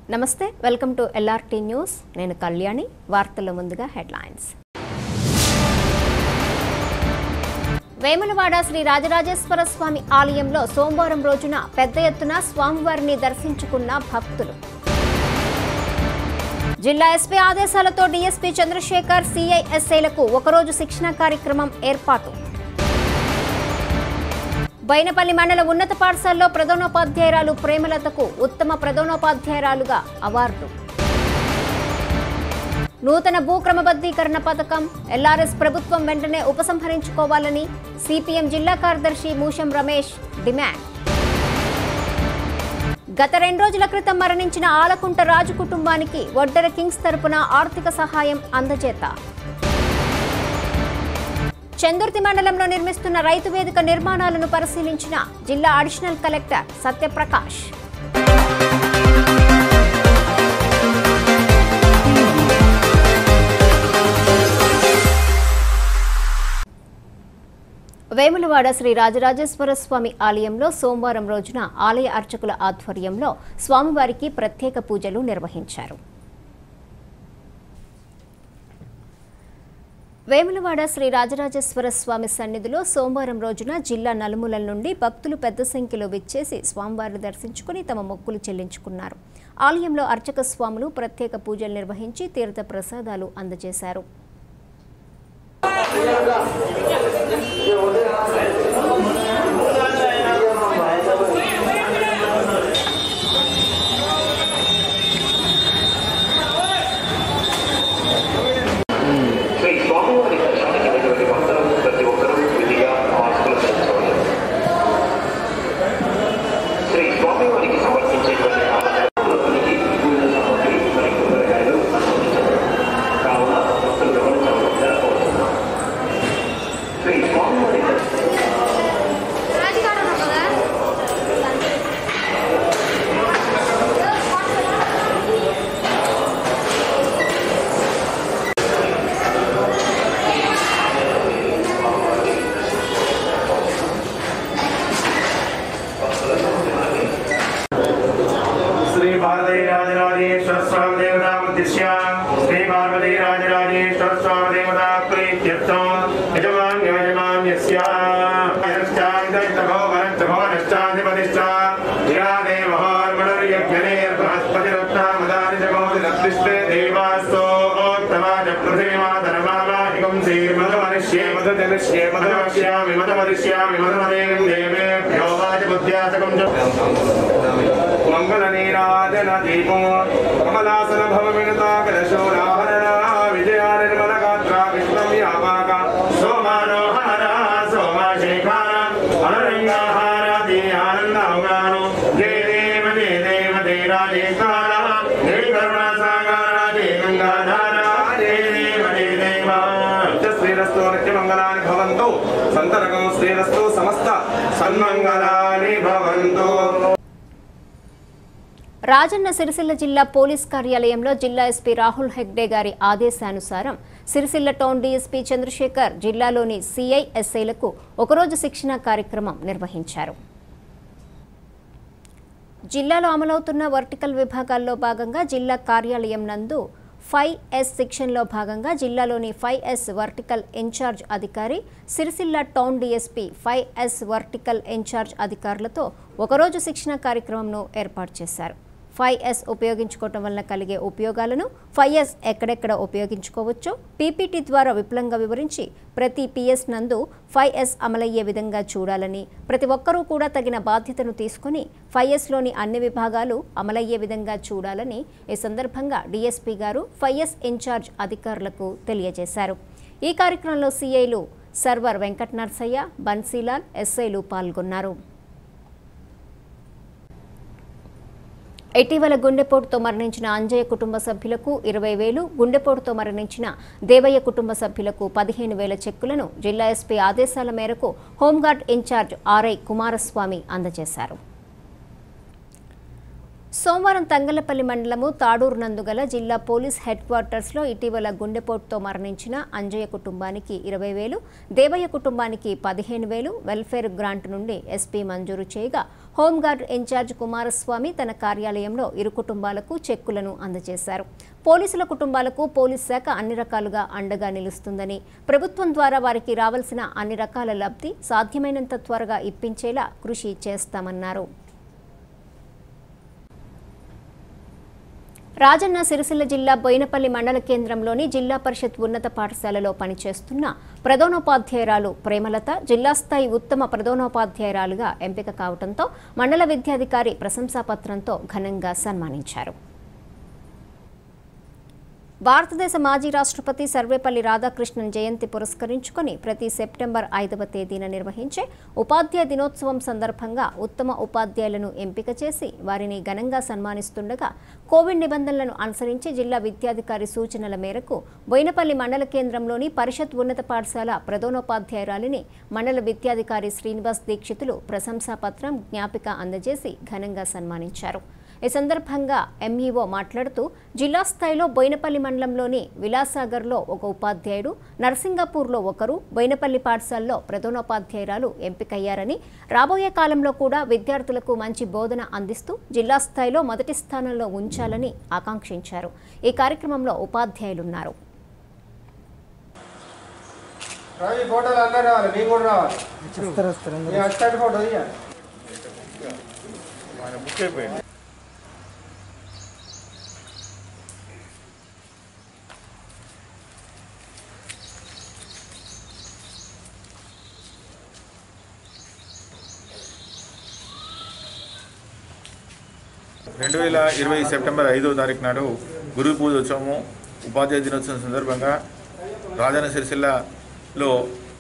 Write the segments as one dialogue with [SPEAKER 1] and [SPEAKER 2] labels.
[SPEAKER 1] నమస్తే welcome to LRT news నేను కళ్యాణి వార్తల్లో ముందుగా హెడ్లైన్స్ వేములవాడ శ్రీ రాజరాజేశ్వర స్వామి ఆలయంలో సోమవారం రోజున పెద్ద ఎత్తున స్వామివారిని దర్శించుకున్న భక్తులు జిల్లా ఎస్పీ ఆదేశాలతో డీఎస్పీ చంద్రశేఖర్ సిఐఎస్ఐలకు ఒకరోజు శిక్షణ కార్యక్రమం ఏర్పాటు బైనపల్లి మండల ఉన్నత పాఠశాలలో ప్రధానోపాధ్యాయురాలు ప్రేమలతకు ఉత్తమ ప్రధానోపాధ్యాయురాలుగా అవార్డు నూతన భూ క్రమబద్ధీకరణ పథకం ఎల్ఆర్ఎస్ ప్రభుత్వం వెంటనే ఉపసంహరించుకోవాలని సిపిఎం జిల్లా కార్యదర్శి మూషం రమేష్ డిమాండ్ గత రెండు రోజుల క్రితం మరణించిన ఆలకుంట రాజు కుటుంబానికి ఒడ్డెర కింగ్స్ తరపున ఆర్థిక సహాయం అందజేత చందుర్తి మండలంలో నిర్మిస్తున్న రైతు వేదిక నిర్మాణాలను పరిశీలించిన జిల్లా అడిషనల్ కలెక్టర్ సత్యప్రకాష్ వేములవాడ శ్రీ రాజరాజేశ్వర స్వామి ఆలయంలో సోమవారం రోజున ఆలయ అర్చకుల ఆధ్వర్యంలో స్వామివారికి ప్రత్యేక పూజలు నిర్వహించారు వేములవాడ శ్రీ రాజరాజేశ్వర స్వామి సన్నిధిలో సోమవారం రోజున జిల్లా నలుమూలల నుండి భక్తులు పెద్ద సంఖ్యలో విచ్చేసి స్వామివారిని దర్శించుకుని తమ మొక్కులు చెల్లించుకున్నారు ఆలయంలో అర్చక స్వాములు ప్రత్యేక పూజలు నిర్వహించి తీర్థ ప్రసాదాలు అందజేశారు
[SPEAKER 2] శ్రీ స్వామివారి దర్శనానికి వెళ్ళినటువంటి భక్తులు ప్రతి ఒక్కరూ విధిగా మాస్కులు ధరించవాలి శ్రీ స్వామివారికి సమర్పించేటువంటి ఆలయానికి పూజ సామగ్రి మరియు కూరగాయలు సమర్పించబడతాయి. కావున భక్తులు గమనించవలసిందిగా కోరుతున్నాం శ్రీ స్వామివారి దర్శనం
[SPEAKER 3] श्री पार्वती राजराजेश्वर स्वामी देवता उद्दिश्य श्री पार्वती राजराजेश्वर स्वामी देवता प्रीत्यर्थम यजमान्य यजमान्यस्य यश्चान्तभो वनस्तभो नश्चाधिपतिश्च या देवहार्मणर्यज्ञनेर्बृहस्पतिरत्नामदानि जगोति रत्तिष्ठे देवास्तो ओत्तमाज पृथिवीमातरमावाहिकं श्रीमधुमनिष्ये मधुजनिष्ये मधुवक्ष्यामि मधुमदिष्यामि मधुमदेवीं देवेभ्यो वाजबुद्ध्यासकं च మంగళనీరాజన దీపో కమలాసన భవ వినతాకలశోరాహరణ విజయ నిర్మల గాత్ర విశ్వవ్యాపాక సోమానోహార సోమశేఖర అనరంగాహార దే ఆనంద అవగాను జయ దేవ జయ దేవ జయ రాజేశ్వర జయ కరుణా సాగర జయ గంగాధార జయ దేవ జయ దేవ శ్రీరస్తు నిత్యమంగళాని భవంతు సంతరకం శ్రీరస్తు సమస్త సన్మంగళాని భవంతు
[SPEAKER 1] రాజన్న సిరిసిల్ల జిల్లా పోలీస్ కార్యాలయంలో జిల్లా ఎస్పీ రాహుల్ హెగ్డే గారి ఆదేశానుసారం సిరిసిల్ల టౌన్ డీఎస్పీ చంద్రశేఖర్ జిల్లాలోని సిఐఎస్ఐలకు ఒకరోజు శిక్షణ కార్యక్రమం నిర్వహించారు జిల్లాలో అమలవుతున్న వర్టికల్ విభాగాల్లో భాగంగా జిల్లా కార్యాలయం నందు ఫైవ్ ఎస్ సెక్షన్లో భాగంగా జిల్లాలోని ఫైవ్ ఎస్ వర్టికల్ ఇన్ఛార్జ్ అధికారి Sircilla town DSP five S vertical incharge అధికారులతో ఒకరోజు శిక్షణ కార్యక్రమంను ఏర్పాటు చేశారు ఫైవ్ ఎస్ ఉపయోగించుకోవటం వల్ల కలిగే ఉపయోగాలను ఫైవ్ ఎస్ ఎక్కడెక్కడ ఉపయోగించుకోవచ్చో పీపీటీ ద్వారా విపులంగా వివరించి ప్రతి పిఎస్ నందు ఫైవ్ ఎస్ అమలయ్యే విధంగా చూడాలని ప్రతి ఒక్కరూ కూడా తగిన బాధ్యతను తీసుకుని ఫైవ్ ఎస్లోని అన్ని విభాగాలు అమలయ్యే విధంగా చూడాలని ఈ సందర్భంగా డీఎస్పీ గారు ఫైవ్ ఎస్ ఇన్ఛార్జ్ అధికారులకు తెలియజేశారు ఈ కార్యక్రమంలో సీఐలు సర్వర్ వెంకట నర్సయ్య బన్సీలాల్ ఎస్ఐలు పాల్గొన్నారు ఇటీవల గుండెపోటుతో మరణించిన అంజయ్య కుటుంబ సభ్యులకు ఇరవై వేలు గుండెపోటుతో మరణించిన దేవయ్య కుటుంబ సభ్యులకు పదిహేను వేల చెక్కులను జిల్లా ఎస్పీ ఆదేశాల మేరకు హోంగార్డ్ ఇన్ఛార్జ్ ఆర్ఐ కుమారస్వామి అందజేశారు సోమవారం తంగలపల్లి మండలము తాడూరు నందుగల జిల్లా పోలీస్ హెడ్ క్వార్టర్స్లో ఇటీవల గుండెపోటుతో మరణించిన అంజయ్య కుటుంబానికి ఇరవై వేలు దేవయ్య కుటుంబానికి పదిహేను వేలు వెల్ఫేర్ గ్రాంట్ నుండి ఎస్పీ మంజూరు చేయగా హోంగార్డ్ ఇన్ఛార్జ్ కుమారస్వామి తన కార్యాలయంలో ఇరు కుటుంబాలకు చెక్కులను అందజేశారు పోలీసుల కుటుంబాలకు పోలీస్ శాఖ అన్ని రకాలుగా అండగా నిలుస్తుందని ప్రభుత్వం ద్వారా వారికి రావాల్సిన అన్ని రకాల లబ్ధి సాధ్యమైనంత త్వరగా ఇప్పించేలా కృషి చేస్తామన్నారు రాజన్న సిరిసిల్ల జిల్లా బోయినపల్లి మండల కేంద్రంలోని జిల్లా పరిషత్ ఉన్నత పాఠశాలలో పనిచేస్తున్న ప్రధానోపాధ్యాయురాలు ప్రేమలత జిల్లా స్థాయి ఉత్తమ ప్రధానోపాధ్యాయురాలుగా ఎంపిక కావడంతో మండల విద్యాధికారి ప్రశంసాపత్రంతో ఘనంగా సన్మానించారు భారతదేశ మాజీ రాష్ట్రపతి సర్వేపల్లి రాధాకృష్ణన్ జయంతి పురస్కరించుకొని ప్రతి సెప్టెంబర్ ఐదవ తేదీన నిర్వహించే ఉపాధ్యాయ దినోత్సవం సందర్భంగా ఉత్తమ ఉపాధ్యాయులను ఎంపిక చేసి వారిని ఘనంగా సన్మానిస్తుండగా కోవిడ్ నిబంధనలను అనుసరించి జిల్లా విద్యాధికారి సూచనల మేరకు బోయినపల్లి మండల కేంద్రంలోని పరిషత్ ఉన్నత పాఠశాల ప్రధానోపాధ్యాయురాలిని మండల విద్యాధికారి శ్రీనివాస్ దీక్షితులు ప్రశంసాపత్రం జ్ఞాపిక అందజేసి ఘనంగా సన్మానించారు ఈ సందర్భంగా ఎంఈఓ మాట్లాడుతూ జిల్లా స్థాయిలో బోయినపల్లి మండలంలోని విలాసాగర్లో ఒక ఉపాధ్యాయుడు నర్సింగపూర్లో ఒకరు బోయినపల్లి పాఠశాలలో ప్రధానోపాధ్యాయురాలు ఎంపికయ్యారని రాబోయే కాలంలో కూడా విద్యార్థులకు మంచి బోధన అందిస్తూ జిల్లా స్థాయిలో మొదటి స్థానంలో ఉంచాలని ఆకాంక్షించారు ఈ కార్యక్రమంలో ఉపాధ్యాయులున్నారు
[SPEAKER 4] రవి ఫోటోలు అందరూ రావాలి మేము కూడా రావాలి మీ అస్టాండ్ ఫోటో తీయాలి
[SPEAKER 5] రెండు వేల ఇరవై సెప్టెంబర్ ఐదో తారీఖు నాడు గురు పూజోత్సవము ఉపాధ్యాయ దినోత్సవం సందర్భంగా రాజన్న సిరిసిల్లలో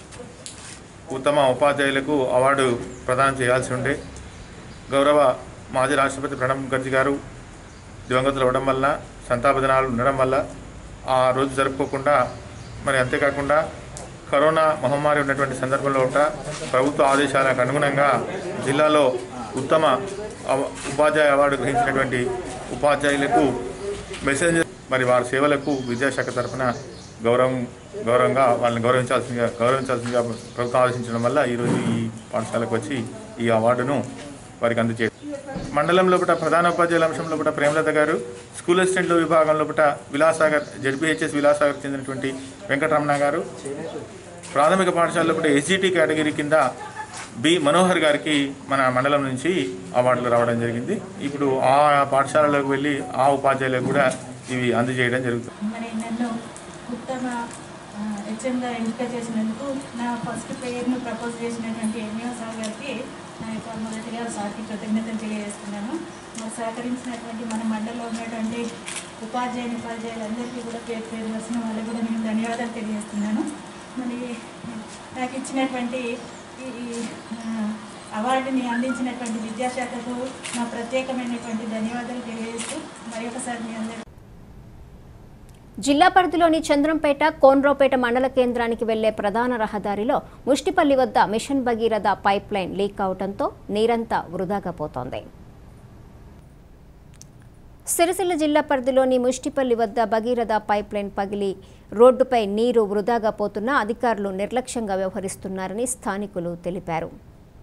[SPEAKER 5] ఉత్తమ ఉపాధ్యాయులకు అవార్డు ప్రదానం చేయాల్సి ఉండే గౌరవ మాజీ రాష్ట్రపతి ప్రణబ్ ముఖర్జీ గారు దివంగతులు అవ్వడం వల్ల సంతాప దినాలు ఉండడం వల్ల ఆ రోజు జరుపుకోకుండా మరి అంతేకాకుండా కరోనా మహమ్మారి ఉన్నటువంటి సందర్భంలో కూడా ప్రభుత్వ ఆదేశాలకు అనుగుణంగా జిల్లాలో ఉత్తమ అవ- ఉపాధ్యాయ అవార్డు గ్రహించినటువంటి ఉపాధ్యాయులకు మెసేంజర్ మరి వారి సేవలకు విద్యాశాఖ తరఫున గౌరవం గౌరవంగా వాళ్ళని గౌరవించాల్సిందిగా గౌరవించాల్సిందిగా ప్రభుత్వం ఆదేశించడం వల్ల ఈరోజు ఈ పాఠశాలకు వచ్చి ఈ అవార్డును వారికి అందజేయడం మండలం లోపల ప్రధాన ఉపాధ్యాయుల అంశం లోపల ప్రేమలత గారు స్కూల్ అసిస్టెంట్ల విభాగం లోపల విలాసాగర్ జడ్పీహెచ్ఎస్ విలాసాగర్ చెందినటువంటి వెంకటరమణ గారు ప్రాథమిక పాఠశాల లోపల ఎస్జిటి కేటగిరీ కింద బి మనోహర్ గారికి మన మండలం నుంచి అవార్డులు రావడం జరిగింది ఇప్పుడు ఆ పాఠశాలలోకి వెళ్ళి ఆ ఉపాధ్యాయులకు కూడా ఇవి అందజేయడం జరుగుతుంది
[SPEAKER 6] మరి నన్ను ఉత్తమ హెచ్ఎంగా ఎంపిక చేసినందుకు నా ఫస్ట్ పేరును ప్రపోజ్ చేసినటువంటి ఎంఈఓ సార్ గారికి నా యొక్క మొదటిగా సార్కి కృతజ్ఞతలు తెలియజేస్తున్నాను మరి సహకరించినటువంటి మన మండలంలో ఉన్నటువంటి ఉపాధ్యాయుని ఉపాధ్యాయులందరికీ కూడా పేరు పేరు వచ్చిన వాళ్ళకి కూడా నేను ధన్యవాదాలు తెలియజేస్తున్నాను మరి నాకు ఇచ్చినటువంటి ఈ ఈ, ఆ, అవార్డుని అందించినటువంటి విద్యాశాఖకు నా ప్రత్యేకమైనటువంటి ధన్యవాదాలు తెలియజేస్తూ మరి ఒకసారి మీ అందరికీ
[SPEAKER 1] జిల్లా పరిధిలోని చంద్రంపేట కోన్రోపేట మండల కేంద్రానికి వెళ్లే ప్రధాన రహదారిలో ముష్టిపల్లి వద్ద mission Bhagiratha pipeline leak అవడంతో నీరంతా వృధాగా పోతోంది సిరిసిల్ల జిల్లా పరిధిలోని ముష్టిపల్లి వద్ద భగీరథ పైప్ లైన్ పగిలి రోడ్డుపై నీరు వృధాగా పోతున్నా అధికారులు నిర్లక్ష్యంగా వ్యవహరిస్తున్నారని స్థానికులు తెలిపారు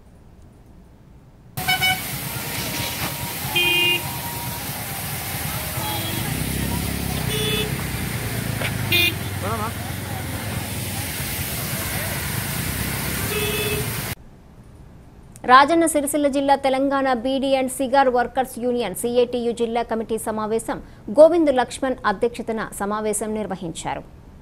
[SPEAKER 1] రాజన్న సిరిసిల్ల జిల్లా Telangana beedi and cigar workers union CITU జిల్లా కమిటీ సమావేశం గోవింద్ లక్ష్మణ్ అధ్యక్షతన సమావేశం నిర్వహించారు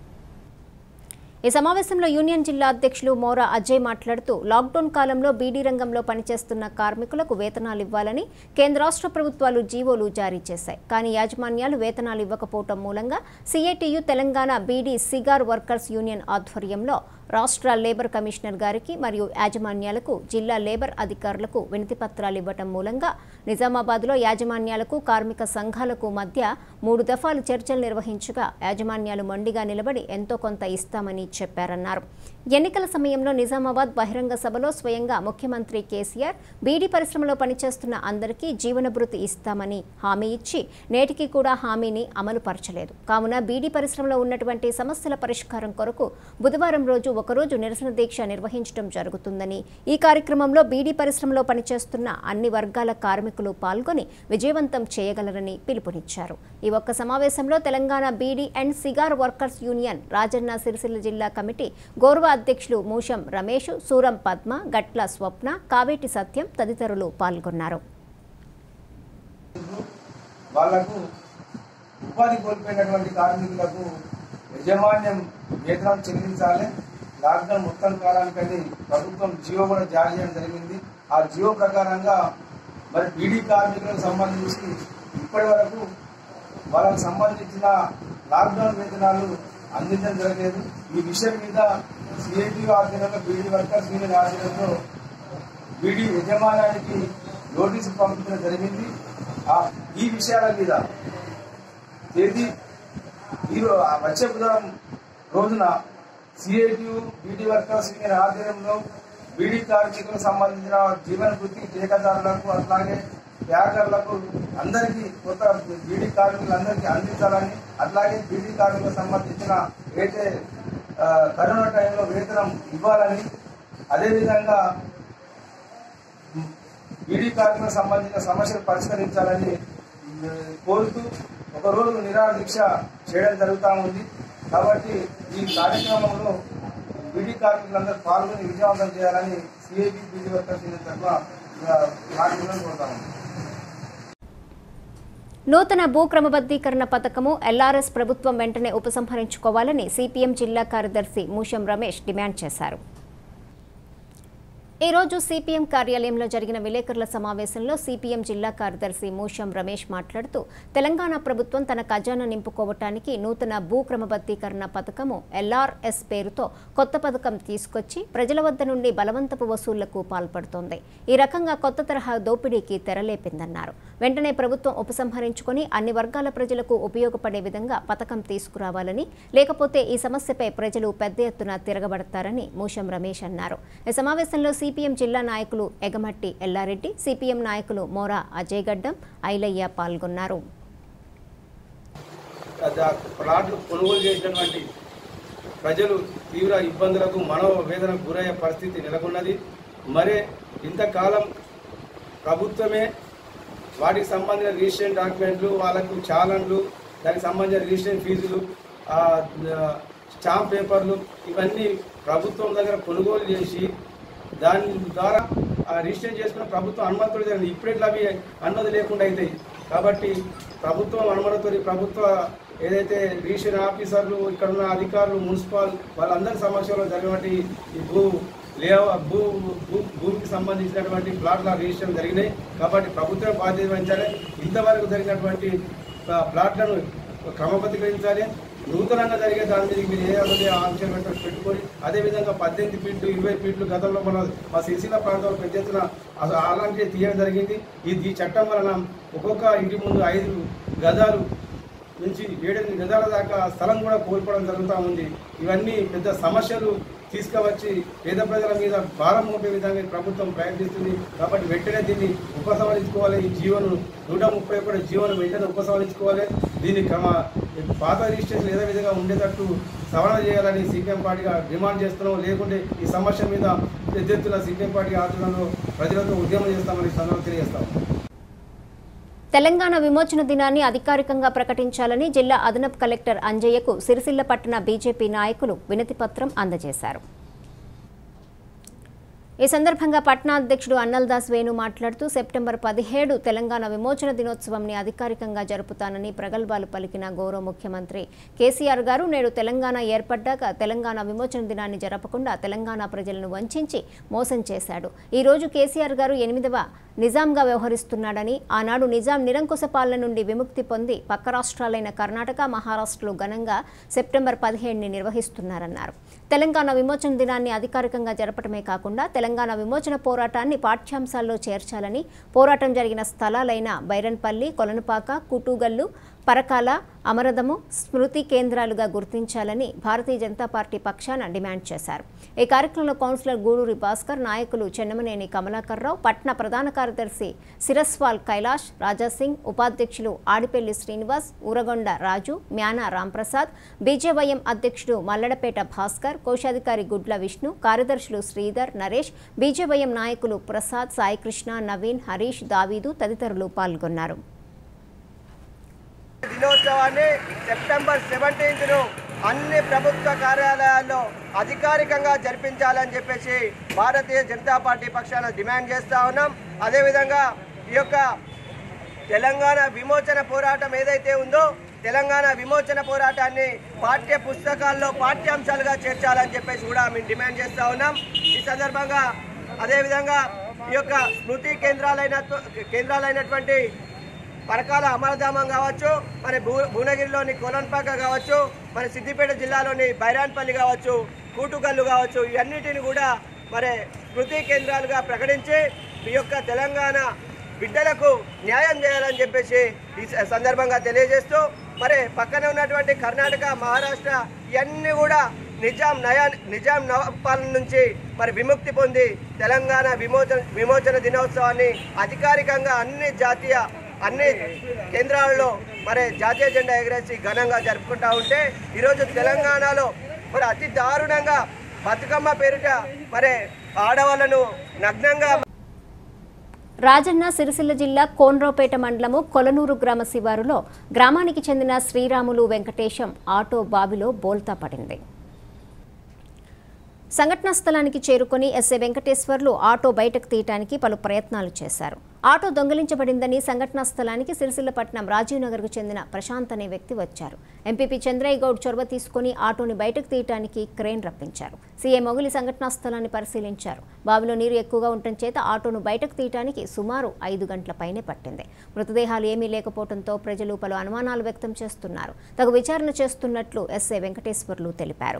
[SPEAKER 1] ఈ సమావేశంలో యూనియన్ జిల్లా అధ్యక్షులు మోరా అజయ్ మాట్లాడుతూ లాక్డౌన్ కాలంలో బీడీ రంగంలో పనిచేస్తున్న కార్మికులకు వేతనాలు ఇవ్వాలని కేంద్ర రాష్ట్ర ప్రభుత్వాలు జీవోలు జారీ చేశాయి కానీ యాజమాన్యాలు వేతనాలు ఇవ్వకపోవటం మూలంగా CITU Telangana beedi cigar workers union ఆధ్వర్యంలో రాష్ట్ర లేబర్ కమిషనర్ గారికి మరియు యాజమాన్యాలకు జిల్లా లేబర్ అధికారులకు వినతి పత్రాలు ఇవ్వటం మూలంగా నిజామాబాద్లో యాజమాన్యాలకు కార్మిక సంఘాలకు మధ్య మూడు దఫాలు చర్చలు నిర్వహించగా యాజమాన్యాలు మొండిగా నిలబడి ఎంతో కొంత ఇస్తామని చెప్పారన్నారు ఎన్నికల సమయంలో నిజామాబాద్ బహిరంగ సభలో స్వయంగా ముఖ్యమంత్రి కేసీఆర్ బీడీ పరిశ్రమలో పనిచేస్తున్న అందరికీ జీవనభృతి ఇస్తామని హామీ ఇచ్చి నేటికి కూడా హామీని అమలు పరచలేదు కావున బీడీ పరిశ్రమలో ఉన్నటువంటి సమస్యల పరిష్కారం కొరకు బుధవారం రోజు ఒకరోజు నిరసన దీక్ష నిర్వహించడం జరుగుతుందని ఈ కార్యక్రమంలో బీడీ పరిశ్రమలో పనిచేస్తున్న అన్ని వర్గాల కార్మికులు పాల్గొని విజయవంతం చేయగలరని పిలుపునిచ్చారు ఈ ఒక్క సమావేశంలో Telangana beedi and cigar workers union Rajanna Sircilla జిల్లా కమిటీ గౌరవ అధ్యక్షులు మూషం రమేష్ సూరం పద్మ గట్ల స్వప్న కావేటి సత్యం తదితరులు పాల్గొన్నారు
[SPEAKER 4] వాళ్లకు ఉపాధి కోల్పోయినటువంటి కార్మికులకు యజమాన్యం వేతనం చెల్లించాలి లాక్డౌన్ మొత్తం కాలానికని ప్రభుత్వం జియో కూడా జారీ చేయడం జరిగింది ఆ జియో ప్రకారంగా మరి బీడీ కార్మికులకు సంబంధించి ఇప్పటి వరకు వాళ్ళకు సంబంధించిన లాక్డౌన్ వేతనాలు అందించడం జరగలేదు ఈ విషయం మీద సిఐటి ఆధ్వర్యంలో బీడీ వర్కర్స్ యూనియన్ ఆధ్వర్యంలో బీడీ యజమానానికి నోటీసు పంపించడం జరిగింది ఆ ఈ విషయాల మీద తేదీ ఈ రో- ఆ వచ్చే బుధవారం రోజున సిఐటియు బీడీ వర్కర్స్ యూనియన్ ఆధ్వర్యంలో బీడీ కార్మికులకు సంబంధించిన జీవన వృత్తి ఠేకాదారులకు అట్లాగే ప్యాకర్లకు అందరికీ కొత్త బీడీ కార్మికులందరికీ అందించాలని అట్లాగే బీడీ కార్మికులకు సంబంధించిన ఏదైతే ఆ, కరోనా టైంలో వేతనం ఇవ్వాలని అదేవిధంగా బీడీ కార్మికులకు సంబంధించిన సమస్యలు పరిష్కరించాలని ఉమ్, కోరుతూ ఒక రోజు నిరాహార దీక్ష చేయడం జరుగుతూ ఉంది కాబట్టి ఈ కార్యక్రమంలో బీడీ కార్మికులందరూ పాల్గొని విజయవంతం చేయాలని సిఐబి బీడీ వర్కర్స్ యూనియన్ తరఫున ఆ, కార్మికులను కోరుతా ఉంది
[SPEAKER 1] నూతన భూ క్రమబద్ధీకరణ పథకము ఎల్ఆర్ఎస్ ప్రభుత్వం వెంటనే ఉపసంహరించుకోవాలని సిపిఎం జిల్లా కార్యదర్శి మూషం రమేష్ డిమాండ్ చేశారు ఈ రోజు సిపిఎం కార్యాలయంలో జరిగిన విలేకరుల సమావేశంలో సిపిఎం జిల్లా కార్యదర్శి మూషం రమేష్ మాట్లాడుతూ తెలంగాణ ప్రభుత్వం తన ఖజానా నింపుకోవటానికి నూతన భూ క్రమబద్ధీకరణ పథకము ఎల్ఆర్ఎస్ పేరుతో కొత్త పథకం తీసుకొచ్చి ప్రజల వద్ద నుండి బలవంతపు వసూళ్లకు పాల్పడుతోంది ఈ రకంగా కొత్త తరహా దోపిడీకి తెరలేపిందన్నారు వెంటనే ప్రభుత్వం ఉపసంహరించుకొని అన్ని వర్గాల ప్రజలకు ఉపయోగపడే విధంగా పథకం తీసుకురావాలని లేకపోతే ఈ సమస్యపై ప్రజలు పెద్ద ఎత్తున తిరగబడతారని మూషం రమేష్ అన్నారు ఈ సమావేశంలో సిపిఎం జిల్లా నాయకులు ఎగమట్టి ఎల్లారెడ్డి సిపిఎం నాయకులు మోరా అజయ్ గడ్డం ఐలయ్య పాల్గొన్నారు
[SPEAKER 7] ఆ ప్లాట్లు కొనుగోలు చేసినటువంటి ప్రజలు తీవ్ర ఇబ్బందులకు మనోవేదనకు గురయ్యే పరిస్థితి నెలకొన్నది మరే ఇంతకాలం ప్రభుత్వమే వాటికి సంబంధించిన రిజిస్ట్రేషన్ డాక్యుమెంట్లు వాళ్ళకు చాలన్లు దానికి సంబంధించిన రిజిస్ట్రేషన్ ఫీజులు ఆ, ఆ, స్టాంప్ పేపర్లు ఇవన్నీ ప్రభుత్వం దగ్గర కొనుగోలు చేసి దాని ద్వారా ఆ రిజిస్ట్రేషన్ చేసుకున్న ప్రభుత్వం అనుమతులు జరిగింది ఇప్పుడు ఇట్లా అవి అనుమతి లేకుండా అవుతాయి కాబట్టి ప్రభుత్వం అనుమతితో ప్రభుత్వ ఏదైతే రిజిస్ట్రేషన్ ఆఫీసర్లు ఇక్కడ ఉన్న అధికారులు మున్సిపల్ వాళ్ళందరి సమక్షంలో జరిగినటువంటి ఈ భూ లే భూ భూ భూమికి సంబంధించినటువంటి ప్లాట్ల రిజిస్ట్రేషన్ జరిగినాయి కాబట్టి ప్రభుత్వం బాధ్యత వహించాలి ఇంతవరకు జరిగినటువంటి ఆ, ప్లాట్లను క్రమబద్ధీకరించాలి నూతనంగా జరిగే దాని మీద మీరు ఏ అదే ఆంక్షలు పెట్ట- పెట్టుకొని అదేవిధంగా పద్దెనిమిది ఫీట్లు ఇరవై ఫీట్లు గతంలో మన మా సిరిసిల్ల ప్రాంతంలో పెద్ద ఎత్తున అసలు అలాంటివి తీయడం జరిగింది ఈ ఈ చట్టం వలన ఒక్కొక్క ఇంటి ముందు ఐదు గదాలు నుంచి ఏడెనిమిది గదాల దాకా స్థలం కూడా కోల్పోవడం జరుగుతూ ఉంది ఇవన్నీ పెద్ద సమస్యలు తీసుకువచ్చి పేద ప్రజల మీద భారం మోపే విధంగా ఈ ప్రభుత్వం ప్రయత్నిస్తుంది కాబట్టి వెంటనే దీన్ని ఉపసంహరించుకోవాలి ఈ జీవను నూట ముప్పై ఒకటి జీవను వెంటనే ఉపసంహరించుకోవాలి దీన్ని క్రమ పాత రిజిస్ట్రేషన్ ఏదో విధంగా ఉండేటట్టు సవరణ చేయాలని సిపిఎం పార్టీగా డిమాండ్ చేస్తున్నాం లేకుంటే ఈ సమస్య మీద పెద్ద ఎత్తున సిపిఎం పార్టీ ఆధ్వర్యంలో ప్రజలతో ఉద్యమం చేస్తామని ఈ సందర్భంగా తెలియజేస్తాం
[SPEAKER 1] తెలంగాణ విమోచన దినాన్ని అధికారికంగా ప్రకటించాలని జిల్లా అదనపు కలెక్టర్ అంజయ్యకు సిరిసిల్ల పట్టణ బీజేపీ నాయకులు వినతిపత్రం అందజేశారు ఈ సందర్భంగా పట్నా అధ్యక్షుడు అన్నల్దాస్ వేణు మాట్లాడుతూ సెప్టెంబర్ పదిహేడు తెలంగాణ విమోచన దినోత్సవంని అధికారికంగా జరుపుతానని ప్రగల్భాలు పలికిన గౌరవ ముఖ్యమంత్రి కేసీఆర్ గారు నేడు తెలంగాణ ఏర్పడ్డాక తెలంగాణ విమోచన దినాన్ని జరపకుండా తెలంగాణ ప్రజలను వంచించి మోసం చేశాడు ఈ రోజు కేసీఆర్ గారు ఎనిమిదవ నిజాంగా వ్యవహరిస్తున్నాడని ఆనాడు నిజాం నిరంకుశ పాలన నుండి విముక్తి పొంది పక్క రాష్ట్రాలైన కర్ణాటక మహారాష్ట్రలో ఘనంగా సెప్టెంబర్ పదిహేడుని నిర్వహిస్తున్నారన్నారు తెలంగాణ విమోచన దినాన్ని అధికారికంగా జరపడమే కాకుండా తెలంగాణ విమోచన పోరాటాన్ని పాఠ్యాంశాల్లో చేర్చాలని పోరాటం జరిగిన స్థలాలైన బైరన్పల్లి కొలనుపాక కుటూగల్లు పరకాల అమరదము స్మృతి కేంద్రాలుగా గుర్తించాలని భారతీయ జనతా పార్టీ పక్షాన డిమాండ్ చేశారు ఈ కార్యక్రమంలో కౌన్సిలర్ గూడూరి భాస్కర్ నాయకులు చెన్నమనేని కమలాకర్రావు పట్న ప్రధాన కార్యదర్శి సిరస్వాల్ కైలాష్ రాజాసింగ్ ఉపాధ్యక్షులు ఆడిపెల్లి శ్రీనివాస్ ఊరగొండ రాజు మ్యానా రాంప్రసాద్ బీజేవైఎం అధ్యక్షుడు మల్లడపేట భాస్కర్ కోశాధికారి గుడ్ల విష్ణు కార్యదర్శులు శ్రీధర్ నరేష్ బీజేవైఎం నాయకులు ప్రసాద్ సాయికృష్ణ నవీన్ హరీష్ దావీదు తదితరులు పాల్గొన్నారు
[SPEAKER 8] దినోత్సవాన్ని సెప్టెంబర్ సెవెంటీన్త్ను అన్ని ప్రభుత్వ కార్యాలయాల్లో అధికారికంగా జరిపించాలని చెప్పేసి భారతీయ జనతా పార్టీ పక్షాన డిమాండ్ చేస్తూ ఉన్నాం అదేవిధంగా ఈ యొక్క తెలంగాణ విమోచన పోరాటం ఏదైతే ఉందో తెలంగాణ విమోచన పోరాటాన్ని పాఠ్య పుస్తకాల్లో పాఠ్యాంశాలుగా చేర్చాలని చెప్పేసి కూడా మేము డిమాండ్ చేస్తూ ఉన్నాం ఈ సందర్భంగా అదేవిధంగా ఈ యొక్క స్మృతి కేంద్రాలైన కేంద్రాలైనటువంటి పరకాల అమరధామం కావచ్చు మరి భూ భువనగిరిలోని కోలన్పాక కావచ్చు మరి సిద్దిపేట జిల్లాలోని బైరాన్పల్లి కావచ్చు కూటుకల్లు కావచ్చు ఇవన్నిటిని కూడా మరి స్మృతి కేంద్రాలుగా ప్రకటించి ఈ యొక్క తెలంగాణ బిడ్డలకు న్యాయం చేయాలని చెప్పేసి ఈ స- సందర్భంగా తెలియజేస్తూ మరి పక్కన ఉన్నటువంటి కర్ణాటక మహారాష్ట్ర ఇవన్నీ కూడా నిజాం నయా నిజాం నవపాలన నుంచి మరి విముక్తి పొంది తెలంగాణ విమోచన విమోచన దినోత్సవాన్ని అధికారికంగా అన్ని జాతీయ అన్ని కేంద్రాలలో మరి జాతీయ జెండా ఎగరేసి ఘనంగా జరుపుకుంటా ఉంటే ఈరోజు తెలంగాణలో మరి అతి దారుణంగా బతుకమ్మ పేరిట మరి ఆడవాళ్ళను నగ్నంగా
[SPEAKER 1] రాజన్న సిరిసిల్ల జిల్లా కోన్రావుపేట మండలము కొలనూరు గ్రామ శివారులో గ్రామానికి చెందిన శ్రీరాములు వెంకటేశం ఆటో బావిలో బోల్తా పడింది సంఘటనా స్థలానికి చేరుకొని ఎస్ఏ వెంకటేశ్వర్లు ఆటో బయటకు తీయటానికి పలు ప్రయత్నాలు చేశారు ఆటో దొంగిలించబడిందని సంఘటనా స్థలానికి సిరిసిల్లపట్నం రాజీవ్ నగర్కు చెందిన ప్రశాంత్ అనే వ్యక్తి వచ్చారు ఎంపీపీ చంద్రయ్య గౌడ్ చొరవ తీసుకుని ఆటోని బయటకు తీయటానికి క్రేన్ రప్పించారు సీఎం మొగులి సంఘటనా స్థలాన్ని పరిశీలించారు బావిలో నీరు ఎక్కువగా ఉండటం చేత ఆటోను బయటకు తీయటానికి సుమారు ఐదు గంటల పైనే పట్టింది మృతదేహాలు ఏమీ లేకపోవడంతో ప్రజలు పలు అనుమానాలు వ్యక్తం చేస్తున్నారు తగు విచారణ చేస్తున్నట్లు ఎస్ఏ వెంకటేశ్వర్లు తెలిపారు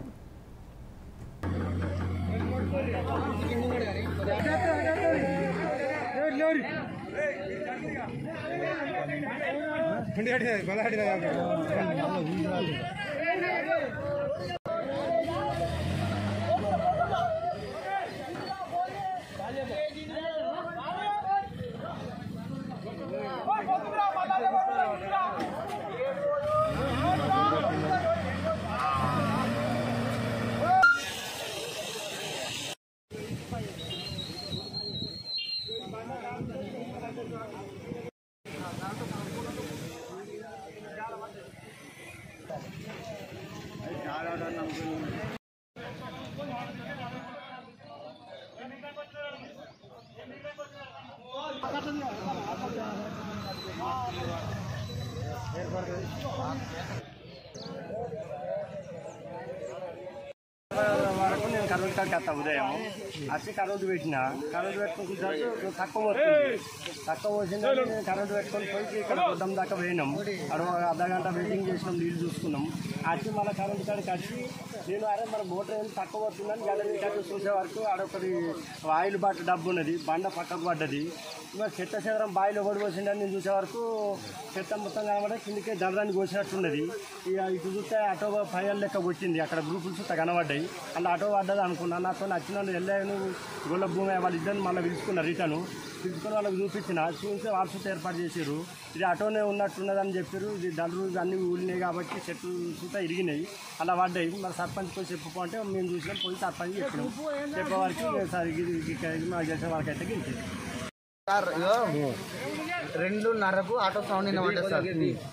[SPEAKER 9] వరకు నేను కరోజు కాడికి వస్తా ఉదయం వచ్చి కరోజు పెట్టిన కరోజు పెట్టుకుని కూర్చోవచ్చు తక్కువ వస్తుంది తక్కువ వచ్చింది నేను కరోజు పెట్టుకొని పోయి ఇక్కడ పొద్దున్న దాకా పోయినాం అక్కడ ఒక అర్ధ గంట వెయిటింగ్ చేసినాం నీళ్ళు చూసుకున్నాం వచ్చి మళ్ళీ కరెంట్ కాడికి వచ్చి నేను అరే మన మోటార్ ఏం తక్కువ వస్తుందని గడని కాడికి చూసే వరకు ఆడొకటి ఆయిల్ బట్ట డబ్బు ఉన్నది బండ పక్కకు పడ్డది ఇంకా చెత్త చెదరం బాయిలో పడి పోసిండని నేను చూసే వరకు చెత్త మొత్తం కనబడే కిందకే జలరాన్ని కోసినట్టున్నది ఇక ఇటు చూస్తే ఆటో ఫైర్ లెక్క కొట్టింది అక్కడ గ్రూపులు చుట్టూ కనబడ్డాయి అలా ఆటో పడ్డది అనుకున్నాను నాతో నచ్చిన వెళ్ళాను గొల్ల భూమి వాళ్ళిద్దరిని మళ్ళీ పిలుచుకున్నారు రిటర్న్ పిలుచుకొని వాళ్ళకి చూపించిన చూసి వాట్సాప్ ఏర్పాటు చేశారు ఇది ఆటోనే ఉన్నట్టున్నదని చెప్పారు ఇది దండ్రు అన్ని ఊలినాయి కాబట్టి చెట్లు చూతా ఇరిగినాయి అలా పడ్డాయి మరి సర్పంచ్ పోయి చెప్పుకో అంటే మేము చూసినాం పోయి సర్పంచ్ చెప్పినాం చెప్పే వరకు సార్ ఇది ఇది- ఇది మాకు చేసే వరకు అయితే గింతే
[SPEAKER 10] సార్ ఇగో రెండున్నరకు ఆటో సౌండ్ వినబడ్డది సార్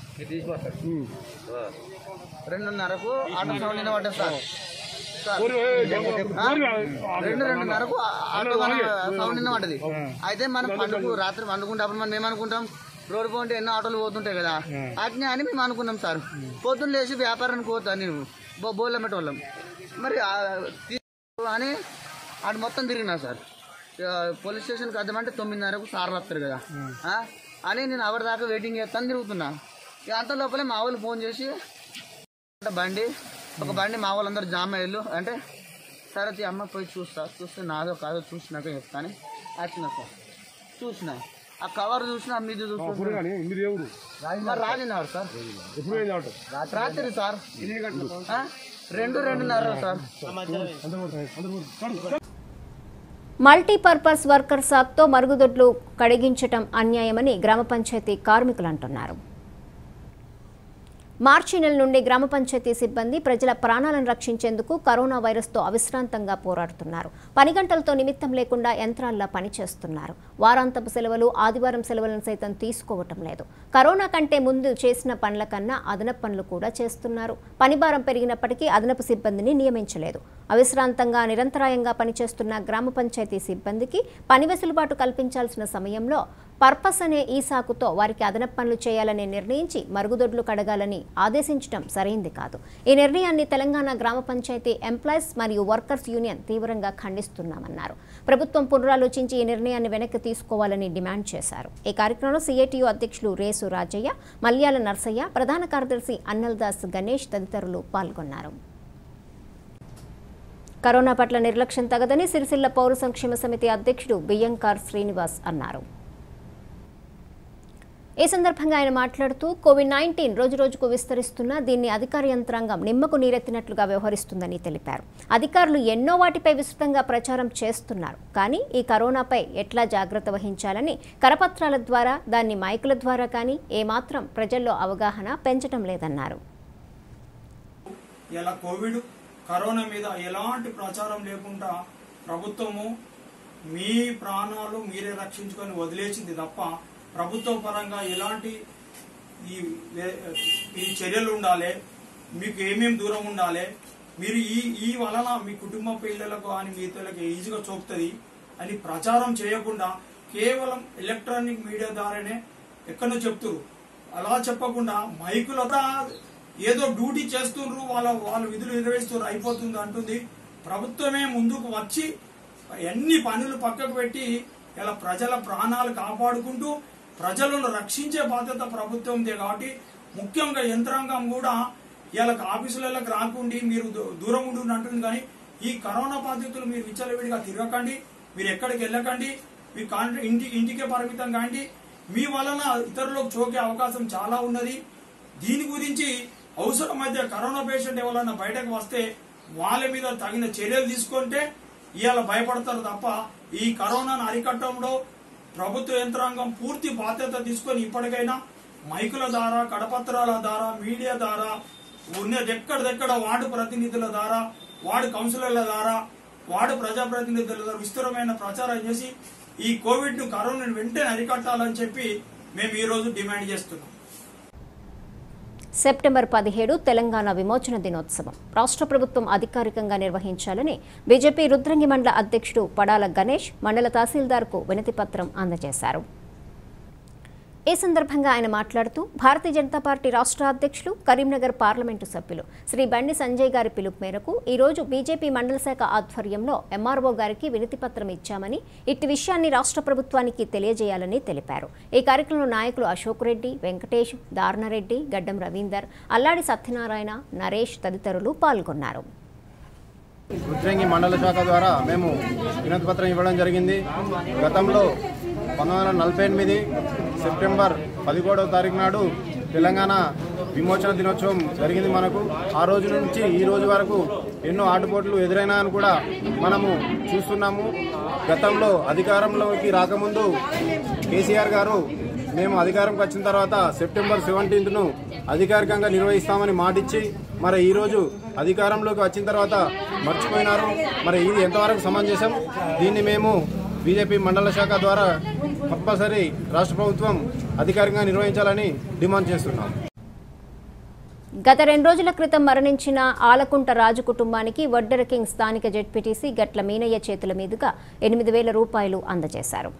[SPEAKER 10] రెండున్నరకు ఆటో సౌండ్ వినబడ్డది సార్ సార్. ఆ? రెండు రెండున్నరకు ఆ- ఆటో సౌండ్ వినబడ్డది అయితే మనం పండుగ రాత్రి పండుకుంటప్పుడు మనం ఏమనుకుంటాం రోడ్డు పోంటే ఎన్నో ఆటోలు పోతుంటాయి కదా అట్నే అని మేము అనుకున్నాం సార్ పొద్దున్న లేచి వ్యాపారానికి పోతా నేను బో బోళ్ళ వాళ్ళం మరి ఆ తీ- అని అటు మొత్తం తిరిగినా సార్ ఇక పోలీస్ స్టేషన్కి వద్దామంటే తొమ్మిదిన్నరకు సార్లు వస్తారు కదా ఆ? అని నేను అవర్ దాకా వెయిటింగ్ చేస్తాను తిరుగుతున్నా ఇక అంత లోపలే మా వాళ్ళు ఫోన్ చేసి ఒక బండి ఒక బండి మా వాళ్ళందరూ జామ అయ్యారు అంటే సరే తీ అమ్మ పోయి చూస్తా చూస్తే నాదో కాదో చూసినాక చెప్తాను వచ్చిన సార్ చూసిన ఆ కవర్ చూసినా మీది చూస్తున్నా మరి రాజున్నారు సార్ రాత్రి సార్ ఆ? రెండు రెండున్నర సార్
[SPEAKER 1] మల్టీపర్పస్ వర్కర్ సాక్తో మరుగుదొడ్లు కడిగించటం అన్యాయమని గ్రామ పంచాయతీ కార్మికులు అంటున్నారు మార్చి నెల నుండి గ్రామ పంచాయతీ సిబ్బంది ప్రజల ప్రాణాలను రక్షించేందుకు కరోనా వైరస్తో అవిశ్రాంతంగా పోరాడుతున్నారు పని గంటలతో నిమిత్తం లేకుండా యంత్రాల్లా పనిచేస్తున్నారు వారాంతపు సెలవులు ఆదివారం సెలవులను సైతం తీసుకోవటం లేదు కరోనా కంటే ముందు చేసిన పనుల కన్నా అదనపు పనులు కూడా చేస్తున్నారు పనిభారం పెరిగినప్పటికీ అదనపు సిబ్బందిని నియమించలేదు అవిశ్రాంతంగా నిరంతరాయంగా పనిచేస్తున్న గ్రామ పంచాయతీ సిబ్బందికి పని వెసులుబాటు కల్పించాల్సిన సమయంలో పర్పస్ అనే ఈ సాకుతో వారికి అదనపు పనులు చేయాలని నిర్ణయించి మరుగుదొడ్లు కడగాలని ఆదేశించడం సరైంది కాదు ఈ నిర్ణయాన్ని తెలంగాణ గ్రామ పంచాయతీ ఎంప్లాయీస్ మరియు వర్కర్స్ యూనియన్ తీవ్రంగా ఖండిస్తున్నామన్నారు ప్రభుత్వం పునరాలోచించి ఈ నిర్ణయాన్ని వెనక్కి తీసుకోవాలని డిమాండ్ చేశారు ఈ కార్యక్రమంలో సిఐటియు అధ్యక్షులు రేసు రాజయ్య మల్యాల నర్సయ్య ప్రధాన కార్యదర్శి అన్నల్దాస్ గణేష్ తదితరులు పాల్గొన్నారు కరోనా పట్ల నిర్లక్ష్యం తగదని సిరిసిల్ల పౌర సంక్షేమ సమితి అధ్యక్షుడు బియ్యంకార్ శ్రీనివాస్ అన్నారు ఈ సందర్భంగా ఆయన మాట్లాడుతూ కోవిడ్ నైన్టీన్ రోజురోజుకు విస్తరిస్తున్నా దీన్ని అధికార యంత్రాంగం నిమ్మకు నీరెత్తినట్లుగా వ్యవహరిస్తుందని తెలిపారు అధికారులు ఎన్నో వాటిపై విస్తృతంగా ప్రచారం చేస్తున్నారు కానీ ఈ కరోనాపై ఎట్లా జాగ్రత్త వహించాలని కరపత్రాల ద్వారా దాన్ని మైకుల ద్వారా కానీ ఏమాత్రం ప్రజల్లో అవగాహన పెంచడం లేదన్నారు
[SPEAKER 11] ఇలా కోవిడ్ కరోనా మీద ఎలాంటి ప్రచారం లేకుండా ప్రభుత్వము మీ ప్రాణాలు మీరే రక్షించుకొని వదిలేసింది తప్ప ప్రభుత్వ పరంగా ఎలాంటి ఈ లే- ఈ చర్యలు ఉండాలి మీకు ఏమేమి దూరం ఉండాలి మీరు ఈ ఈ వలన మీ కుటుంబ పిల్లలకు అని మీ పిల్లలకి ఈజీగా చూపుతుంది అని ప్రచారం చేయకుండా కేవలం ఎలక్ట్రానిక్ మీడియా ద్వారానే ఎక్కడో చెప్తురు అలా చెప్పకుండా మైకులతో ఏదో డ్యూటీ చేస్తుండ్రు వాళ్ళ వాళ్ళ విధులు నిర్వహిస్తున్నారు అయిపోతుంది అంటుంది ప్రభుత్వమే ముందుకు వచ్చి ఎన్ని పనులు పక్కకు పెట్టి ఇలా ప్రజల ప్రాణాలు కాపాడుకుంటూ ప్రజలను రక్షించే బాధ్యత ప్రభుత్వందే కాబట్టి ముఖ్యంగా యంత్రాంగం కూడా వీళ్ళకి ఆఫీసులకు రాకుండి మీరు దూ- దూరం ఉండు అంటుంది కానీ ఈ కరోనా బాధ్యతలు మీరు విచ్చలవిడిగా తిరగకండి మీరు ఎక్కడికి వెళ్ళకండి మీ కాన్ ఇంటి ఇంటికే పరిమితం కాండి మీ వలన ఇతరులకు చోకే అవకాశం చాలా ఉన్నది దీని గురించి అవసరమైతే కరోనా పేషెంట్ ఎవరైనా బయటకు వస్తే వాళ్ళ మీద తగిన చర్యలు తీసుకుంటే ఇవాళ భయపడతారు తప్ప ఈ కరోనాను అరికట్టడంలో ప్రభుత్వ యంత్రాంగం పూర్తి బాధ్యత తీసుకొని ఇప్పటికైనా మైకుల ద్వారా కడపత్రాల ద్వారా మీడియా ద్వారా ఉన్నది ఎక్కడిదెక్కడ వార్డు ప్రతినిధుల ద్వారా వార్డు కౌన్సిలర్ల ద్వారా వార్డు ప్రజాప్రతినిధుల ద్వారా విస్తృతమైన ప్రచారం చేసి ఈ కోవిడ్ ను కరోనాను వెంటనే అరికట్టాలని చెప్పి మేము ఈ రోజు డిమాండ్ చేస్తున్నాం
[SPEAKER 1] సెప్టెంబర్ పదిహేడు తెలంగాణ విమోచన దినోత్సవం రాష్ట్ర ప్రభుత్వం అధికారికంగా నిర్వహించాలని బీజేపీ రుద్రంగి మండల అధ్యక్షుడు పడాల గణేష్ మండల తహసీల్దార్కు వినతి పత్రం అందజేశారు ఈ సందర్భంగా ఆయన మాట్లాడుతూ భారతీయ జనతా పార్టీ రాష్ట్ర అధ్యక్షులు కరీంనగర్ పార్లమెంటు సభ్యులు శ్రీ బండి సంజయ్ గారి పిలుపు మేరకు ఈ రోజు బీజేపీ మండల శాఖ ఆధ్వర్యంలో ఎంఆర్ఓ గారికి వినతి పత్రం ఇచ్చామని ఇట్టి విషయాన్ని రాష్ట్ర ప్రభుత్వానికి తెలియజేయాలని తెలిపారు ఈ కార్యక్రమంలో నాయకులు అశోక్ రెడ్డి వెంకటేష్ దారుణరెడ్డి గడ్డం రవీందర్ అల్లాడి సత్యనారాయణ నరేష్ తదితరులు పాల్గొన్నారు
[SPEAKER 12] రుద్రంగి మండల శాఖ ద్వారా మేము వినతి పత్రం ఇవ్వడం జరిగింది గతంలో పంతొమ్మిది వందల నలభై ఎనిమిది సెప్టెంబర్ పదిహేడవ తారీఖు నాడు తెలంగాణ విమోచన దినోత్సవం జరిగింది మనకు ఆ రోజు నుంచి ఈ రోజు వరకు ఎన్నో ఆటుపోట్లు ఎదురైనా అని కూడా మనము చూస్తున్నాము గతంలో అధికారంలోకి రాకముందు కేసీఆర్ గారు మేము అధికారంకి వచ్చిన తర్వాత సెప్టెంబర్ సెవెంటీన్త్ను అధికారికంగా నిర్వహిస్తామని మాటిచ్చి మరి ఈరోజు అధికారంలోకి వచ్చిన తర్వాత మర్చిపోయినారు మరి ఇది ఎంతవరకు సమంజసం దీన్ని మేము బీజేపీ మండల శాఖ ద్వారా కంపల్సరీ రాష్ట్ర ప్రభుత్వం అధికారికంగా నిర్వహించాలని డిమాండ్ చేస్తున్నాం
[SPEAKER 1] గత రెండు రోజుల క్రితం మరణించిన ఆలకుంట రాజు కుటుంబానికి వడ్డెర కింగ్ స్థానిక జెడ్పీటీసీ గట్ల మీనయ్య చేతుల మీదుగా ఎనిమిది వేల రూపాయలు అందజేశారు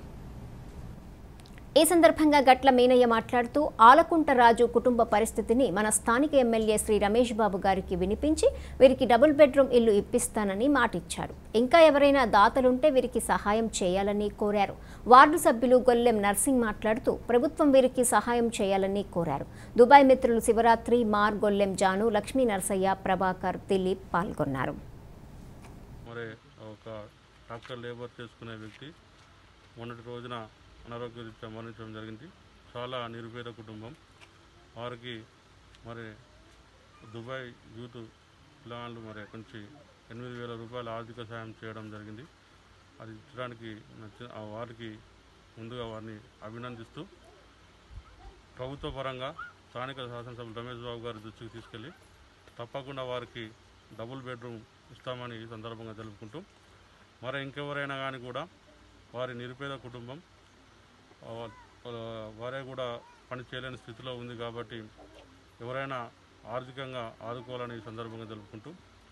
[SPEAKER 1] ఈ సందర్భంగా గట్ల మీనయ్య మాట్లాడుతూ ఆలకుంట రాజు కుటుంబ పరిస్థితిని మన స్థానిక ఎమ్మెల్యే శ్రీ రమేష్ బాబు గారికి వినిపించి వీరికి డబుల్ బెడ్రూమ్ ఇల్లు ఇప్పిస్తానని మాటిచ్చాడు ఇంకా ఎవరైనా దాతలుంటే వీరికి సహాయం చేయాలని కోరారు వార్డు సభ్యులు గొల్లెం నర్సింగ్ మాట్లాడుతూ ప్రభుత్వం వీరికి సహాయం చేయాలని కోరారు దుబాయ్ మిత్రులు శివరాత్రి మార్ గొల్లెం జాను లక్ష్మీ నర్సయ్య ప్రభాకర్ దిలీప్ పాల్గొన్నారు
[SPEAKER 13] మరి ఒక ట్రాక్టర్ లేబర్ చేసుకునే వ్యక్తి మొన్నటి రోజున అనారోగ్యరీత్యా మరణించడం జరిగింది చాలా నిరుపేద కుటుంబం వారికి మరి దుబాయ్ యూత్ పిల్లలు మరి అక్కడి నుంచి ఎనిమిది వేల రూపాయల ఆర్థిక సాయం చేయడం జరిగింది అది ఇచ్చడానికి నచ్చిన ఆ వారికి ముందుగా వారిని అభినందిస్తూ ప్రభుత్వ పరంగా స్థానిక శాసనసభ్యులు రమేష్ బాబు గారి దృష్టికి తీసుకెళ్ళి తప్పకుండా వారికి డబుల్ బెడ్రూమ్ ఇస్తామని ఈ సందర్భంగా తెలుపుకుంటూ మరి ఇంకెవరైనా కానీ కూడా వారి నిరుపేద కుటుంబం ఆ, ఆ, వారే కూడా పని చేయలేని స్థితిలో ఉంది కాబట్టి ఎవరైనా ఆర్థికంగా ఆదుకోవాలని ఈ సందర్భంగా తెలుపుకుంటూ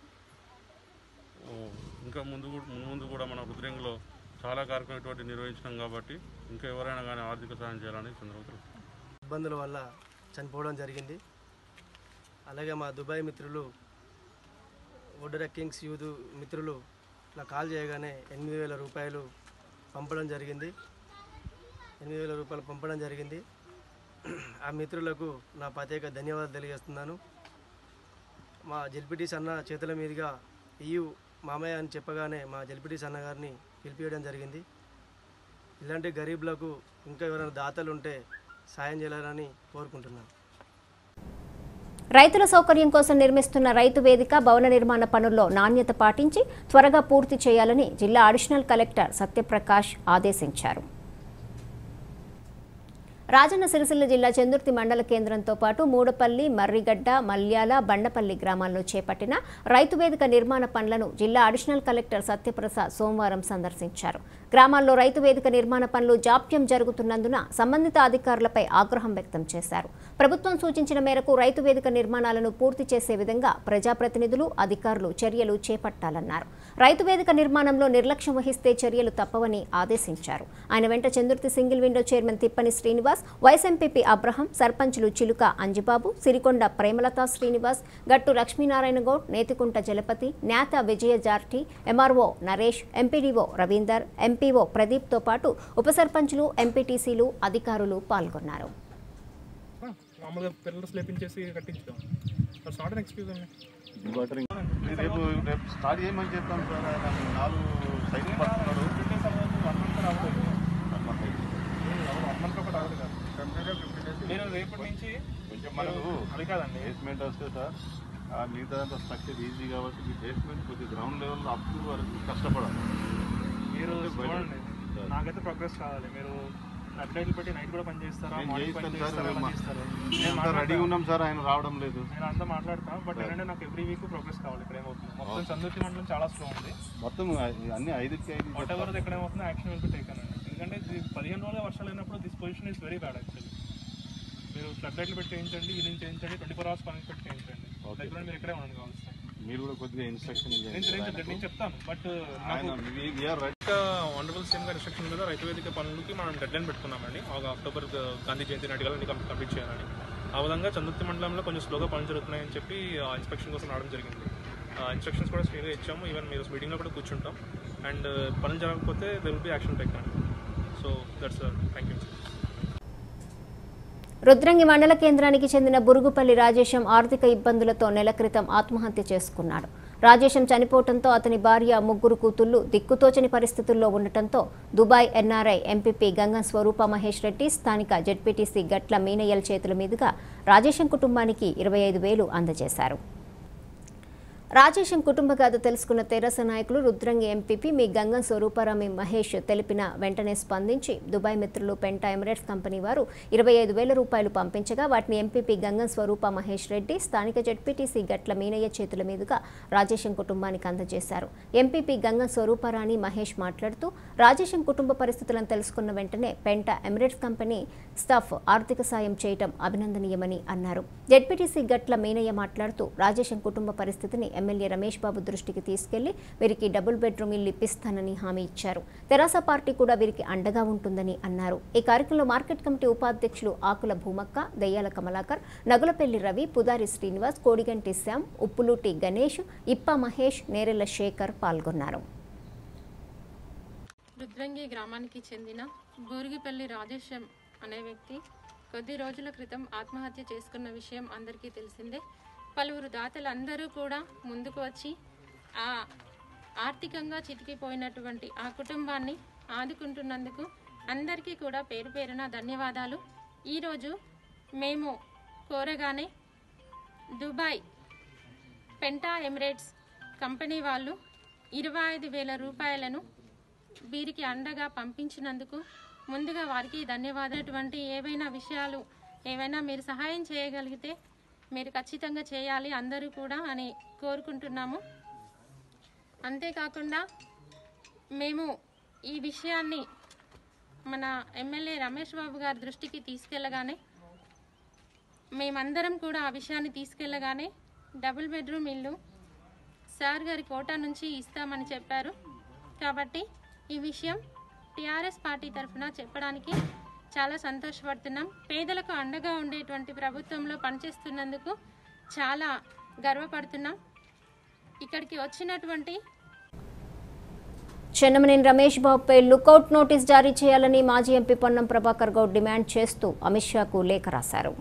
[SPEAKER 13] ఓ, ఇంకా ముందు కూడా- ముందు కూడా మన రుద్రంగిలో చాలా కార్యక్రమం ఇటువంటి నిర్వహించినాం కాబట్టి ఇంకా ఎవరైనా కానీ ఆర్థిక సహాయం చేయాలని ఈ సందర్భంగా తెలుపుకుంటున్నాం.
[SPEAKER 14] ఇబ్బందుల వల్ల చనిపోవడం జరిగింది అలాగే మా దుబాయ్ మిత్రులు ఒడ్డర కింగ్స్ యూత్ మిత్రులు నాకు కాల్ చేయగానే ఎనిమిది వేల రూపాయలు పంపడం జరిగింది ఎనిమిది వేల రూపాయలు పంపడం జరిగింది ఆ మిత్రులకు నా ప్రత్యేక ధన్యవాదాలు తెలియజేస్తున్నాను మా జెల్పిటీస్ అన్న చేతుల మీదుగా ఇయు మామయ్య అని చెప్పగానే మా జెల్పిటీస్ అన్న గారిని పిలిపియడం జరిగింది ఇలాంటి గరీబులకు ఇంకా ఎవరైనా దాతలు ఉంటే సాయం చేయాలని కోరుకుంటున్నాను
[SPEAKER 1] రైతుల సౌకర్యం కోసం నిర్మిస్తున్న రైతు వేదిక భవన నిర్మాణ పనుల్లో నాణ్యత పాటించి త్వరగా పూర్తి చేయాలని జిల్లా అడిషనల్ కలెక్టర్ సత్యప్రకాష్ ఆదేశించారు రాజన్న సిరిసిల్ల జిల్లా చందుర్తి మండల కేంద్రంతో పాటు మూడపల్లి మర్రిగడ్డ మల్యాల బండపల్లి గ్రామాల్లో చేపట్టిన రైతు వేదిక నిర్మాణ పనులను జిల్లా అడిషనల్ కలెక్టర్ సత్యప్రసాద్ సోమవారం సందర్శించారు గ్రామాల్లో రైతు వేదిక నిర్మాణ పనులు జాప్యం జరుగుతున్నందున సంబంధిత అధికారులపై ఆగ్రహం వ్యక్తం చేశారు ప్రభుత్వం సూచించిన మేరకు రైతు వేదిక నిర్మాణాలను పూర్తి చేసే విధంగా ప్రజాప్రతినిధులు అధికారులు చర్యలు చేపట్టాలన్నారు రైతు వేదిక నిర్మాణంలో నిర్లక్ష్యం వహిస్తే చర్యలు తప్పవని ఆదేశించారు ఆయన వెంట Chandurthi single window chairman Thippani Srinivas vice MPP Abraham సర్పంచులు చిలుక అంజిబాబు సిరికొండ ప్రేమలత శ్రీనివాస్ గట్టు లక్ష్మీనారాయణ గౌడ్ నేతికుంట జలపతి నేత విజయ జార్టి MRO Naresh MPDO Ravinder MPO ప్రదీప్తో పాటు ఉప సర్పంచులు ఎంపీటీసీలు అధికారులు పాల్గొన్నారు
[SPEAKER 15] మామూలుగా పిల్లలు స్లేపించేసి కట్టించుతాం స్టార్ట్ ఎక్స్క్యూజ్ అండి
[SPEAKER 5] రేపు రేపు స్టార్ట్ చేయమని చెప్తాం సార్ ఆయన నాలుగు సైకిల్ పడుతున్నాడు
[SPEAKER 15] నేను రేపటి నుంచి
[SPEAKER 5] కొంచెం మనకు
[SPEAKER 15] అది కాదండి
[SPEAKER 5] బేస్మెంట్ వస్తే సార్ ఆ మిగతా స్ట్రక్చర్ ఈజీ కాబట్టి మీ బేస్మెంట్ కొద్దిగా గ్రౌండ్ లెవెల్ అప్ టు వరకు కష్టపడాలి
[SPEAKER 15] మీరు
[SPEAKER 5] అంటే బయట-
[SPEAKER 15] చూడండి నాకైతే ప్రోగ్రెస్ కావాలి మీరు అప్డేట్లు పెట్టి నైట్ కూడా పని చేస్తారా
[SPEAKER 5] నేను
[SPEAKER 15] మార్నింగ్ పని
[SPEAKER 5] చేయిస్తాను సార్
[SPEAKER 15] చేస్తారా
[SPEAKER 5] మేము
[SPEAKER 15] పని చేస్తారా నేను
[SPEAKER 5] అంతా
[SPEAKER 15] మాట్లాడతా.
[SPEAKER 5] రెడీగా ఉన్నాం సార్ ఆయన రావడం లేదు
[SPEAKER 15] నేను అంతా మాట్లాడతా బట్
[SPEAKER 5] సరే.
[SPEAKER 15] ఏంటంటే నాకు ఎవ్రీ వీక్ ప్రోగ్రెస్ కావాలి ఇక్కడ ఏమవుతుంది మొత్తం
[SPEAKER 5] ఓకే.
[SPEAKER 15] చందుర్తి మండలం చాలా స్లో ఉంది
[SPEAKER 5] మొత్తం అన్ని ఐదుకి ఐదు
[SPEAKER 15] వాట్ ఎవర్ ఎక్కడ ఏమవుతుందో యాక్షన్ విల్ బి టేకన్ అండి ఎందుకంటే ఇది పదిహేను రోజుల వర్షాలు అయినప్పుడు this position is very bad actually మీరు ఫ్లడ్ లైట్లు పెట్టి చేయించండి ఈవినింగ్ చేయించండి ట్వంటీ ఫోర్ అవర్స్ పని పెట్టి చేయించండి
[SPEAKER 5] ఓకే.
[SPEAKER 15] దగ్గర మీరు ఇక్కడే ఉండండి కావాలి
[SPEAKER 5] మీరు కూడా కొద్దిగా ఇన్స్ట్రక్షన్
[SPEAKER 15] నేను నేను- నేను చెప్తాను బట్
[SPEAKER 5] ఆయన we are right.
[SPEAKER 15] Wonderful CM గారి ఇన్స్ట్రక్షన్ మీద రైతు వేదిక పనులకి మనం డెడ్ లైన్ పెట్టుకున్నామండి ఒక అక్టోబర్ గాంధీ జయంతి నాటికల్ అన్ని కంప్లీట్ చేయాలని ఆ విధంగా చందుర్తి మండలంలో కొంచెం స్లోగా పనులు జరుగుతున్నాయని చెప్పి ఇన్స్పెక్షన్ కోసం రావడం జరిగింది ఇన్స్ట్రక్షన్స్ కూడా స్ట్రీట్గా ఇచ్చాము ఈవెన్ మీరు మీటింగ్లో కూడా కూర్చుంటాం అండ్ పనులు జరగకపోతే there will be action taken so that's thank you
[SPEAKER 1] Rudrangi మండల కేంద్రానికి చెందిన బురుగుపల్లి రాజేశం ఆర్థిక ఇబ్బందులతో నెల క్రితం ఆత్మహత్య చేసుకున్నాడు రాజేశం చనిపోవడంతో అతని భార్య ముగ్గురు కూతుళ్లు దిక్కుతోచని పరిస్థితుల్లో ఉండటంతో Dubai NRI MPP Gangam Swaroopa Mahesh Reddy స్థానిక జెడ్పీటీసీ గట్ల మీనయ్యల చేతుల మీదుగా రాజేశం కుటుంబానికి ఇరవై ఐదు వేలు అందజేశారు రాజేశం కుటుంబ గాథ తెలుసుకున్న తెరాస నాయకులు రుద్రంగి ఎంపీపీ మీ గంగం స్వరూపారామి మహేష్ తెలిపిన వెంటనే స్పందించి దుబాయ్ మిత్రులు పెంటా ఎమిరేట్స్ కంపెనీ వారు ఇరవై ఐదు వేల రూపాయలు పంపించగా వాటిని ఎంపీపీ గంగం స్వరూప మహేష్ రెడ్డి స్థానిక జడ్పీటీసీ గట్ల మీనయ్య చేతుల మీదుగా రాజేశం కుటుంబానికి అందజేశారు ఎంపీపీ గంగం స్వరూపారాణి మహేష్ మాట్లాడుతూ రాజేశం కుటుంబ పరిస్థితులను తెలుసుకున్న వెంటనే పెంటా ఎమిరేట్స్ కంపెనీ స్టాఫ్ ఆర్థిక సాయం చేయటం అభినందనీయమని అన్నారు జడ్పీటీసీ గట్ల మీనయ్య మాట్లాడుతూ రాజేశం కుటుంబ పరిస్థితిని ఎమ్మెల్యే రమేష్ బాబు దృష్టికి తీసుకెళ్లి వీరికి డబుల్ బెడ్రూమ్ ఇల్లు ఇప్పిస్తానని హామీ ఇచ్చారు తెరాస పార్టీ కూడా వీరికి అండగా ఉంటుందని అన్నారు ఈ కార్యక్రమంలో మార్కెట్ కమిటీ ఉపాధ్యక్షులు ఆకుల భూమక్క దయ్యాల కమలాకర్ నగులపల్లి రవి పుదారి శ్రీనివాస్ కోడిగంటి శ్యామ్ ఉప్పులూటి గణేష్ ఇప్ప మహేష్ నేరెళ్ల శేఖర్ పాల్గొన్నారు
[SPEAKER 16] రుద్రంగి గ్రామానికి చెందిన బోరిగిపల్లి రాజేశం అనే వ్యక్తి కొద్ది రోజుల క్రితం ఆత్మహత్య చేసుకున్న విషయం అందరికీ తెలిసిందే పలువురు దాతలందరూ కూడా ముందుకు వచ్చి ఆ ఆర్థికంగా చితికిపోయినటువంటి ఆ కుటుంబాన్ని ఆదుకుంటున్నందుకు అందరికీ కూడా పేరు పేరున ధన్యవాదాలు ఈరోజు మేము కోరగానే దుబాయ్ పెంటా ఎమిరేట్స్ కంపెనీ వాళ్ళు ఇరవై ఐదు వేల రూపాయలను వీరికి అండగా పంపించినందుకు ముందుగా వారికి ధన్యవాదాలటువంటి ఏవైనా విషయాలు ఏవైనా మీరు సహాయం చేయగలిగితే మీరు ఖచ్చితంగా చేయాలి అందరూ కూడా అని కోరుకుంటున్నాము అంతేకాకుండా మేము ఈ విషయాన్ని మన ఎమ్మెల్యే రమేష్ బాబు గారి దృష్టికి తీసుకెళ్ళగానే మేమందరం కూడా ఆ విషయాన్ని తీసుకెళ్ళగానే డబుల్ బెడ్రూమ్ ఇల్లు సార్ గారి కోటా నుంచి ఇస్తామని చెప్పారు కాబట్టి ఈ విషయం టీఆర్ఎస్ పార్టీ తరఫున చెప్పడానికి చాలా సంతోషపడుతున్నాం పేదలకు అండగా ఉండేటువంటి ప్రభుత్వంలో పనిచేస్తున్నందుకు చాలా గర్వపడుతున్నాం ఇక్కడికి వచ్చినటువంటి
[SPEAKER 1] చెన్నమనేని రమేష్ బాబుపై లుకౌట్ నోటీస్ జారీ చేయాలని మాజీ ఎంపీ పొన్నం ప్రభాకర్ గౌడ్ డిమాండ్ చేస్తూ అమిత్ షాకు లేఖ రాశారు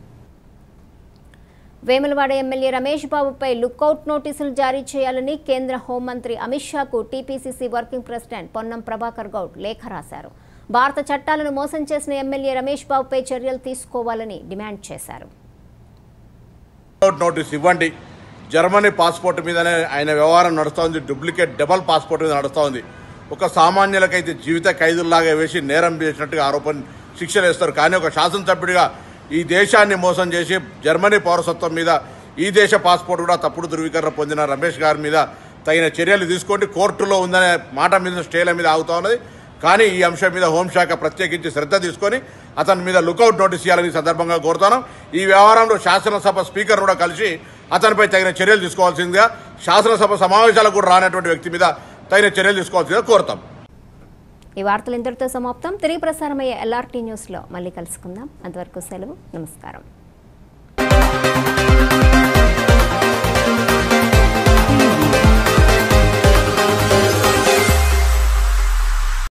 [SPEAKER 1] వేములవాడ ఎమ్మెల్యే రమేష్ బాబుపై లుకౌట్ నోటీసులు జారీ చేయాలని కేంద్ర హోంమంత్రి అమిత్ షాకు TPCC working president Ponnam Prabhakar Goud లేఖ రాశారు భారత చట్టాలను మోసం చేసిన ఎమ్మెల్యే రమేష్ బాబుపై చర్యలు తీసుకోవాలని డిమాండ్ చేశారు
[SPEAKER 17] అవుట్ నోటీస్ ఇవ్వండి జర్మనీ పాస్పోర్ట్ మీదనే ఆయన వ్యవహారం నడుస్తోంది డూప్లికేట్ డబల్ పాస్పోర్ట్ మీద నడుస్తోంది ఒక సామాన్యులకైతే జీవిత ఖైదుల్లాగా వేసి నేరం చేసినట్టుగా ఆరోపణ శిక్షలు వేస్తారు కానీ ఒక శాసనసభ్యుడిగా ఈ దేశాన్ని మోసం చేసి జర్మనీ పౌరసత్వం మీద ఈ దేశ పాస్పోర్ట్ కూడా తప్పుడు ధృవీకరణ పొందిన రమేష్ గారి మీద తగిన చర్యలు తీసుకోండి కోర్టులో ఉందనే మాట మీద స్టేల మీద ఆగుతా ఉన్నది కానీ ఈ అంశం మీద హోంశాఖ ప్రత్యేకించి శ్రద్ధ తీసుకొని అతని మీద లుకౌట్ నోటీస్ ఇవ్వాలని ఈ సందర్భంగా కోరుతాను ఈ వ్యవహారంలో శాసనసభ స్పీకర్ కూడా కలిసి అతనిపై తగిన చర్యలు తీసుకోవాల్సిందిగా శాసనసభ సమావేశాలకు కూడా రానటువంటి వ్యక్తి మీద తగిన చర్యలు తీసుకోవాల్సిందిగా కోరుతాం
[SPEAKER 1] ఈ వార్తలు ఇంతటితో సమాప్తం తిరిగి ప్రసారమయ్యే ఎల్ఆర్టీ న్యూస్లో మళ్ళీ కలుసుకుందాం అంతవరకు సెలవు నమస్కారం